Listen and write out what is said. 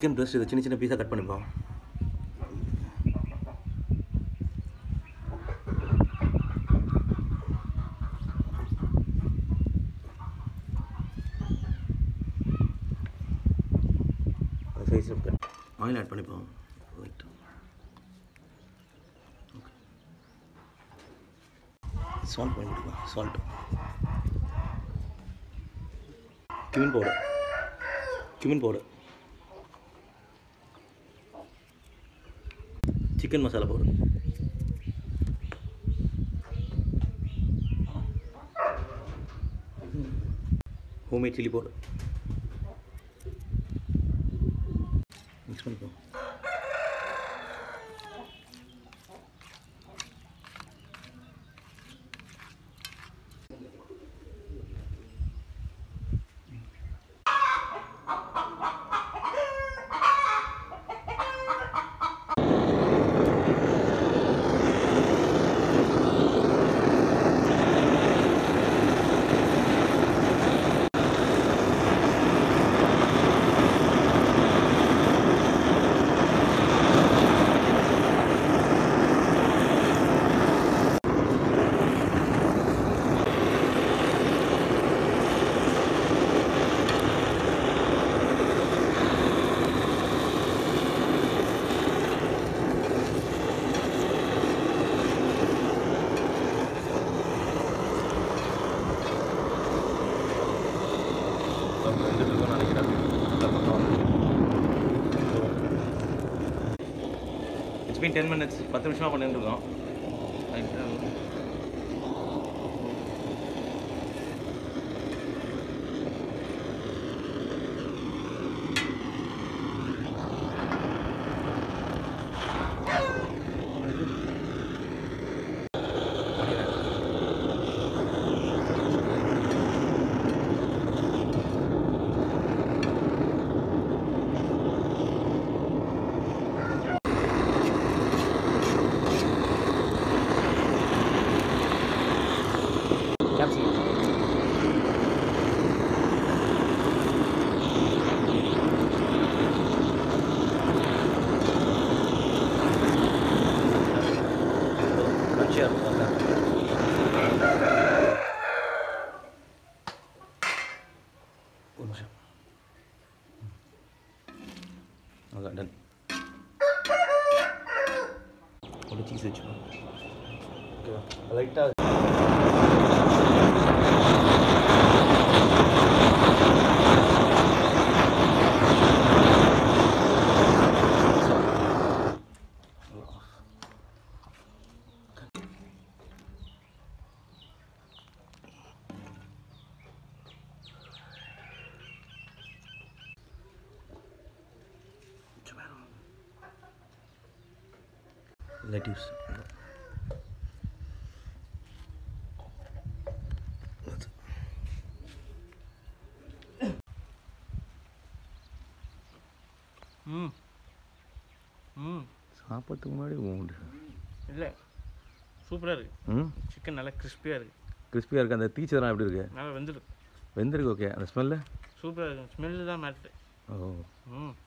Chicken pressed இதை சின்ன சின்ன பீஸாக கட் பண்ணிப்போம் அந்த சைஸ் கட் ஆயில் ஆட் பண்ணிப்போம் ரைட் சால்ட் பண்ணிக்கலாம் salt cumin powder cumin powder chicken masala powder homemade chilli powder mix பண்ணிப்போம் இட்ஸ் பீன் டென் மினிட்ஸ் பத்து நிமிஷமாக பண்ணிட்டு இருக்கோம் கேப்சிகம் Crunchiயாக இருக்கும் நல்லா. ஒரு நிமிஷம் அதான் டன் ஒரு சீஸ் வச்சுக்கோ ஓகேவா லைட்டாக lettuce. ம் ம் சாப்பிட்றதுக்கு முன்னாடி உண்டு இல்லை சூப்பராக இருக்குது ம் சிக்கன் நல்லா கிறிஸ்பியாக இருக்குது கிறிஸ்பியாக இருக்குது அந்த தீச்சதெல்லாம் எப்படி இருக்குது நல்லா வெந்துருக்கு வெந்திருக்கு ஓகே அந்த ஸ்மெல்லு சூப்பராக இருக்குது ஸ்மெல்லு தான் மேட்ரு ஓ ம்